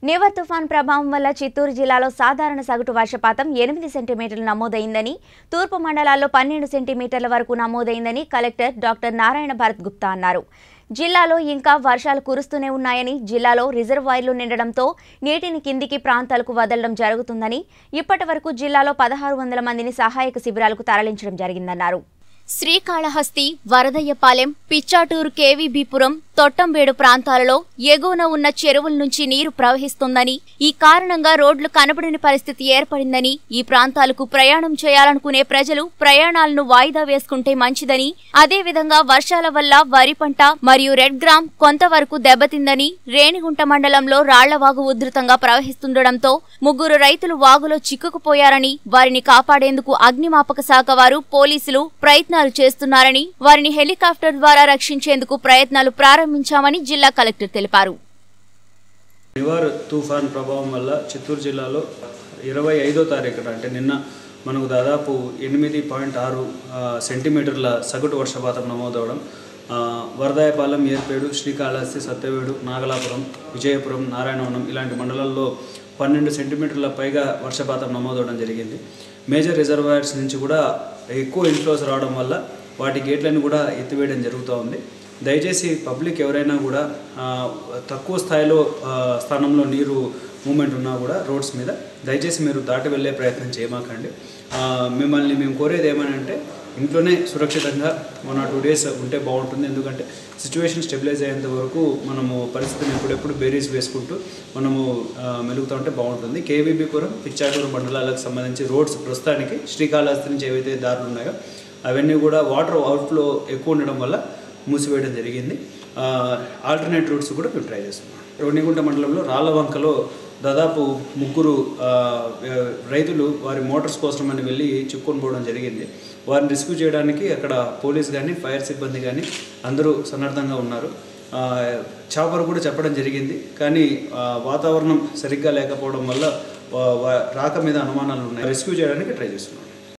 నివర్ తుఫాన్ ప్రభావం వల్ల చిత్తూరు జిల్లాలో సాధారణ సగటు వర్షపాతం ఎనిమిది సెంటీమీటర్లు నమోదైందని తూర్పు మండలాల్లో పన్నెండు సెంటీమీటర్ల వరకు నమోదైందని కలెక్టర్ డాక్టర్ నారాయణ భరత్ గుప్తా అన్నారు జిల్లాలో ఇంకా వర్షాలు కురుస్తూనే ఉన్నాయని జిల్లాలో రిజర్వాయర్లు నిండడంతో నీటిని కిందికి ప్రాంతాలకు వదలడం జరుగుతుందని ఇప్పటి వరకు జిల్లాలో పదహారు వందల మందిని సహాయక శిబిరాలకు తరలించడం జరిగిందన్నారు శ్రీకాళహస్తి వరదయ్యపాలెం పిచ్చాటూరు కేవీబీపురం తొట్టంబేడు ప్రాంతాలలో ఎగువన ఉన్న చెరువుల నుంచి నీరు ప్రవహిస్తుందని ఈ కారణంగా రోడ్లు కనబడని పరిస్థితి ఏర్పడిందని ఈ ప్రాంతాలకు ప్రయాణం చేయాలనుకునే ప్రజలు ప్రయాణాలను వాయిదా వేసుకుంటే మంచిదని అదేవిధంగా వర్షాల వల్ల వరి పంట మరియు రెడ్ గ్రామ్ కొంతవరకు దెబ్బతిందని రేణిగుంట మండలంలో రాళ్లవాగు ఉధృతంగా ప్రవహిస్తుండటంతో ముగ్గురు రైతులు వాగులో చిక్కుకుపోయారని వారిని కాపాడేందుకు అగ్నిమాపక శాఖ వారు పోలీసులు ప్రయత్నాలు చేస్తున్నారని వారిని హెలికాప్టర్ ద్వారా రక్షించేందుకు ప్రయత్నాలు ప్రారంభించామని జిల్లా కలెక్టర్ తెలిపారు నివార్ తుఫాన్ ప్రభావం వల్ల చిత్తూరు జిల్లాలో ఇరవై ఐదో తారీఖున అంటే నిన్న మనకు దాదాపు ఎనిమిది పాయింట్ ఆరు ఆ, సెంటీమీటర్ల సగటు వర్షపాతం నమోదవడం ఆ, వరదాయపాలెం ఏర్పేడు శ్రీకాళహస్తి సత్యవేడు నాగలాపురం విజయపురం నారాయణవనం ఇలాంటి మండలాల్లో పన్నెండు సెంటీమీటర్ల పైగా వర్షపాతం నమోదవడం జరిగింది మేజర్ రిజర్వాయర్స్ నుంచి కూడా ఎక్కువ ఇన్ఫ్లోస్ రావడం వల్ల వాటి గేట్లను కూడా ఎత్తివేయడం జరుగుతూ ఉంది దయచేసి పబ్లిక్ ఎవరైనా కూడా ఆ, తక్కువ స్థాయిలో ఆ, స్థానంలో నీరు మూమెంట్ ఉన్నా కూడా రోడ్స్ మీద దయచేసి మీరు దాటి వెళ్ళే ప్రయత్నం చేయమాకండి ఆ, మిమ్మల్ని మేము కోరేది ఏమనంటే ఇంట్లోనే సురక్షితంగా వన్ ఆర్ టూ డేస్ ఉంటే బాగుంటుంది ఎందుకంటే సిచ్యువేషన్ స్టెబిలైజ్ అయ్యేంత వరకు మనము పరిస్థితిని ఎప్పుడెప్పుడు బేరీస్ వేసుకుంటూ మనము ఆ, మెలుగుతూ ఉంటే బాగుంటుంది కేవీబీపురం పిచ్చాటూరు మండలాలకు సంబంధించి రోడ్స్ ప్రస్తుతానికి శ్రీకాళహస్తి నుంచి ఏవైతే దారులు ఉన్నాయో అవన్నీ కూడా వాటర్ అవుట్ఫ్లో ఎక్కువ ఉండడం వల్ల మూసివేయడం జరిగింది ఆల్టర్నేట్ రూట్స్ కూడా మేము ట్రై చేస్తున్నాం రోణిగుంట మండలంలో రాళ్ళవంకలో దాదాపు ముగ్గురు ఆ, రైతులు వారి మోటార్స్ కోసమని వెళ్ళి చిక్కుకొని పోవడం జరిగింది వారిని రెస్క్యూ చేయడానికి అక్కడ పోలీస్ కానీ ఫైర్ సిబ్బంది కానీ అందరూ సన్నద్ధంగా ఉన్నారు ఆ, చాపర్ కూడా చెప్పడం జరిగింది కానీ ఆ, వాతావరణం సరిగ్గా లేకపోవడం వల్ల వా- వా- రాక మీద అనుమానాలు ఉన్నాయి రెస్క్యూ చేయడానికి ట్రై చేస్తున్నాం